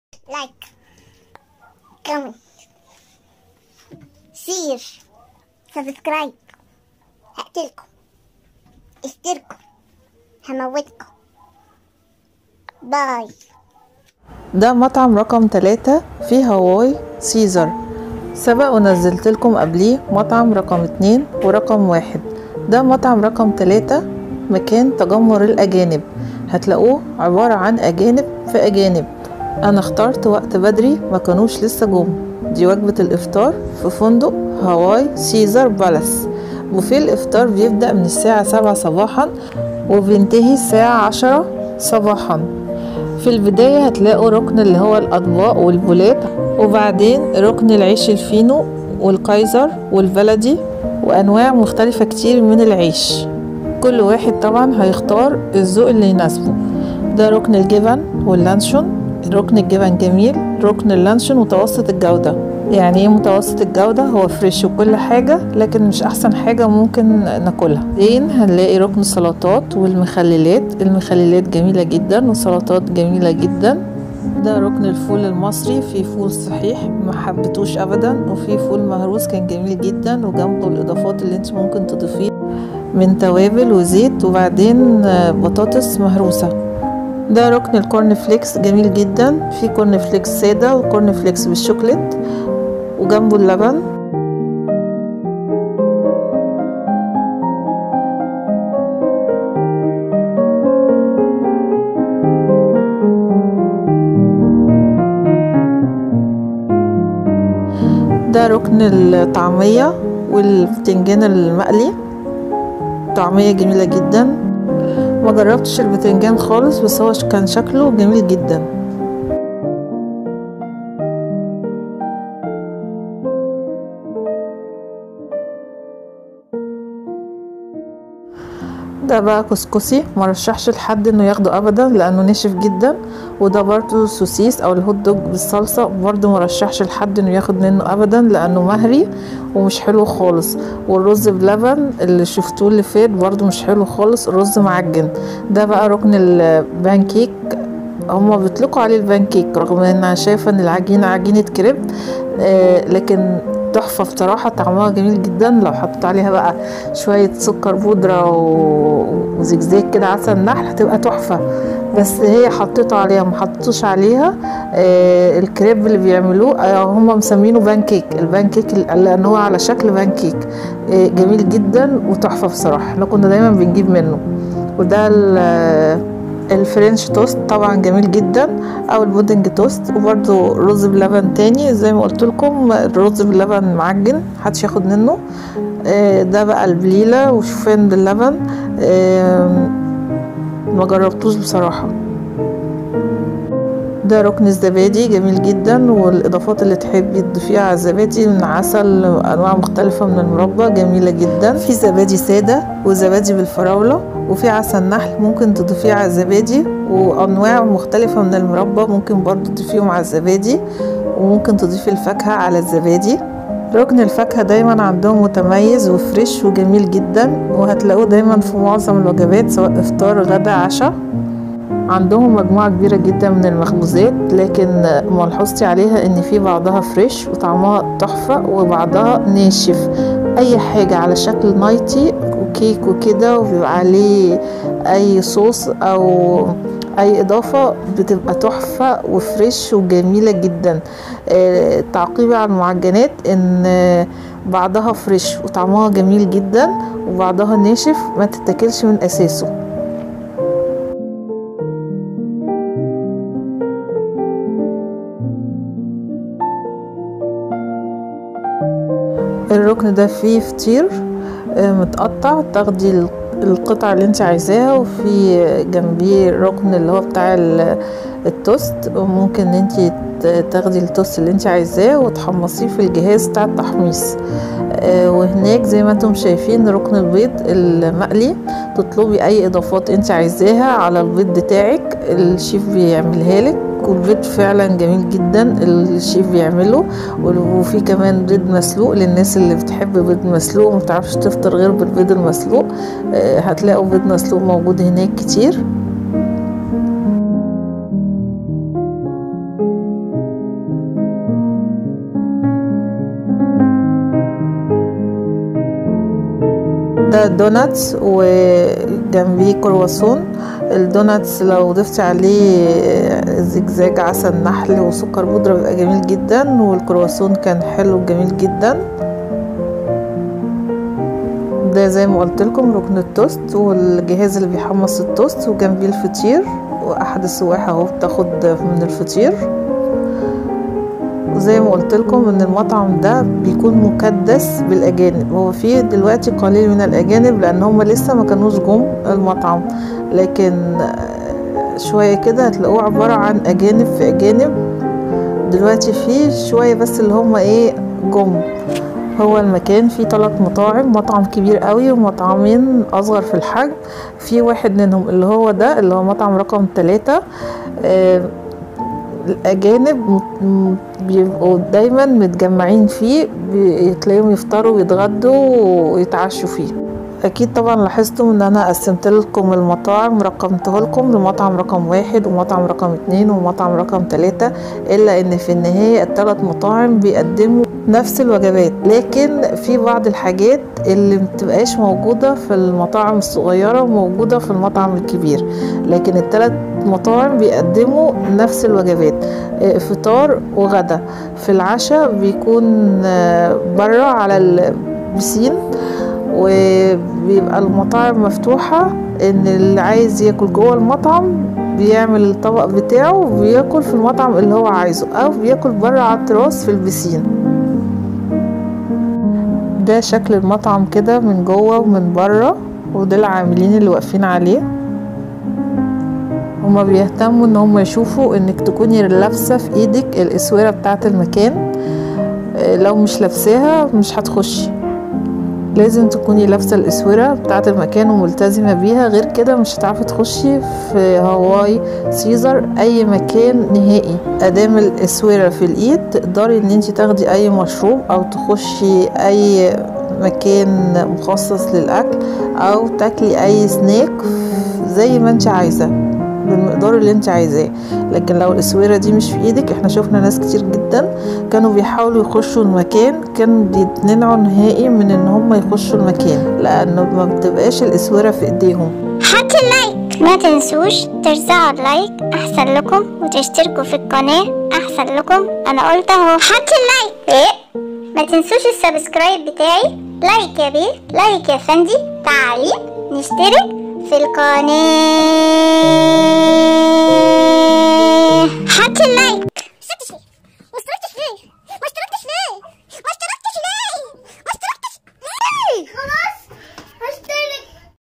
لايك كومنت شير سبسكرايب هقتلكم اشتركوا هموتكم باي ده مطعم رقم تلاتة في هواي سيزر سبق ونزلت لكم قبليه مطعم رقم اتنين ورقم واحد ده مطعم رقم تلاتة مكان تجمر الأجانب هتلاقوه عبارة عن أجانب في أجانب أنا اخترت وقت بدري ما كانوش لسه جم دي وجبة الإفطار في فندق هواي سيزر بالاس بوفيه الإفطار بيبدأ من الساعة سبعة صباحا وبينتهي الساعة عشرة صباحا في البداية هتلاقوا ركن اللي هو الأطباق والبولات وبعدين ركن العيش الفينو والكايزر والبلدي وأنواع مختلفة كتير من العيش كل واحد طبعا هيختار الذوق اللي يناسبه ده ركن الجبن واللانشون ركن الجبن جميل ركن اللانشون متوسط الجودة يعني ايه متوسط الجودة هو فريش وكل حاجة لكن مش احسن حاجة ممكن ناكلها بعدين هنلاقي ركن السلطات والمخللات المخللات جميلة جدا والسلطات جميلة جدا ده ركن الفول المصري في فول صحيح ما حبيتوش ابدا وفي فول مهروس كان جميل جدا وجنبه الاضافات اللي انت ممكن تضيفيه من توابل وزيت وبعدين بطاطس مهروسه ده ركن الكورن فليكس جميل جدا في كورن فليكس سادة وكورن فليكس بالشوكليت وجنبه اللبن ده ركن الطعمية والبتنجان المقلي طعمية جميلة جدا ما جربتش البتنجان خالص بس هو كان شكله جميل جدا ده بقى كسكسي مرشحش لحد انه ياخده ابدا لانه ناشف جدا وده برضو سوسيس او الهوت دوج بالصلصه برضو مرشحش لحد انه ياخد منه ابدا لانه مهري ومش حلو خالص والرز بلبن اللي شفتوه اللي فات برضو مش حلو خالص الرز معجن ده بقى ركن البانكيك هما بيطلقوا عليه البانكيك رغم ان انا شايفه ان العجينه عجينه كريب آه لكن تحفه بصراحه طعمها جميل جدا لو حطيت عليها بقى شويه سكر بودره وزجزاج كده عسل نحل هتبقى تحفه بس هي حطيته عليها ما حطيتوش عليها آه الكريب اللي بيعملوه آه هم مسمينه بانكيك البانكيك لان هو على شكل بانكيك آه جميل جدا وتحفه بصراحه احنا كنا دايما بنجيب منه وده الفرنش توست طبعا جميل جدا او البودنج توست وبرده رز بلبن تاني زي ما قلت لكم الرز باللبن معجن محدش ياخد منه ده بقى البليله وشوفان باللبن ما جربتوش بصراحه ده ركن الزبادي جميل جدا والاضافات اللي تحبي تضيفيها على الزبادي من عسل انواع مختلفه من المربى جميله جدا في زبادي ساده وزبادي بالفراوله وفي عسل نحل ممكن تضيفيه على الزبادي وانواع مختلفه من المربى ممكن برضو تضيفيهم على الزبادي وممكن تضيفي الفاكهه على الزبادي ركن الفاكهة دايما عندهم متميز وفريش وجميل جدا وهتلاقوه دايما في معظم الوجبات سواء افطار غدا عشاء عندهم مجموعة كبيرة جدا من المخبوزات لكن ملحوظتي عليها ان في بعضها فريش وطعمها تحفة وبعضها ناشف اي حاجة على شكل نايتي وكيك وكده وبيبقى عليه اي صوص او اي اضافة بتبقى تحفة وفريش وجميلة جدا آه تعقيبي على المعجنات ان بعضها فريش وطعمها جميل جدا وبعضها ناشف ما تتاكلش من اساسه الركن ده فيه فطير متقطع تاخدي القطعة اللي انت عايزاها وفي جنبيه الركن اللي هو بتاع التوست وممكن انت تاخدي التوست اللي انت عايزاه وتحمصيه في الجهاز بتاع التحميص وهناك زي ما انتم شايفين ركن البيض المقلي تطلبي اي اضافات انت عايزاها على البيض بتاعك الشيف بيعملها لك والبيض فعلا جميل جدا الشيف بيعمله وفي كمان بيض مسلوق للناس اللي بتحب بيض مسلوق وما بتعرفش تفطر غير بالبيض المسلوق هتلاقوا بيض مسلوق موجود هناك كتير ده دوناتس وجنبيه كرواسون الدوناتس لو ضفت عليه زجزاج عسل نحل وسكر بودرة بيبقى جميل جدا والكرواسون كان حلو جميل جدا ده زي ما قلت لكم ركن التوست والجهاز اللي بيحمص التوست وجنبيه الفطير واحد السواح اهو بتاخد من الفطير وزي ما قلت لكم ان المطعم ده بيكون مكدس بالاجانب هو فيه دلوقتي قليل من الاجانب لان هم لسه ما كانوش جم المطعم لكن شويه كده هتلاقوه عباره عن اجانب في اجانب دلوقتي فيه شويه بس اللي هم ايه جم هو المكان فيه ثلاث مطاعم مطعم كبير قوي ومطعمين اصغر في الحجم في واحد منهم اللي هو ده اللي هو مطعم رقم ثلاثة آه الأجانب بيبقوا دايما متجمعين فيه بتلاقيهم يفطروا ويتغدوا ويتعشوا فيه اكيد طبعا لاحظتم ان انا قسمت لكم المطاعم رقمته لكم لمطعم رقم واحد ومطعم رقم اتنين ومطعم رقم تلاتة الا ان في النهاية الثلاث مطاعم بيقدموا نفس الوجبات لكن في بعض الحاجات اللي متبقاش موجودة في المطاعم الصغيرة وموجودة في المطعم الكبير لكن الثلاث مطاعم بيقدموا نفس الوجبات فطار وغدا في العشاء بيكون بره على البسين وبيبقى المطاعم مفتوحة ان اللي عايز ياكل جوه المطعم بيعمل الطبق بتاعه وبياكل في المطعم اللي هو عايزه او بياكل بره على التراس في البسين ده شكل المطعم كده من جوه ومن بره وده العاملين اللي واقفين عليه هما بيهتموا ان هما يشوفوا انك تكوني لابسه في ايدك الاسوره بتاعه المكان لو مش لابساها مش هتخشي لازم تكوني لابسه الاسوره بتاعه المكان وملتزمه بيها غير كده مش هتعرفي تخشي في هواي سيزر اي مكان نهائي ادام الاسوره في الايد تقدري ان انت تاخدي اي مشروب او تخشي اي مكان مخصص للاكل او تاكلي اي سناك زي ما انت عايزه بالمقدار اللي انت عايزاه لكن لو الاسوره دي مش في ايدك احنا شفنا ناس كتير جدا كانوا بيحاولوا يخشوا المكان كانوا بيتمنعوا نهائي من ان هم يخشوا المكان لانه ما بتبقاش الاسوره في ايديهم حطوا لايك ما تنسوش ترزعوا اللايك احسن لكم وتشتركوا في القناة احسن لكم انا قلت اهو حطوا اللايك ايه ما تنسوش السبسكرايب بتاعي لايك يا بيه لايك يا فندي تعليق نشترك في القناة حط اللايك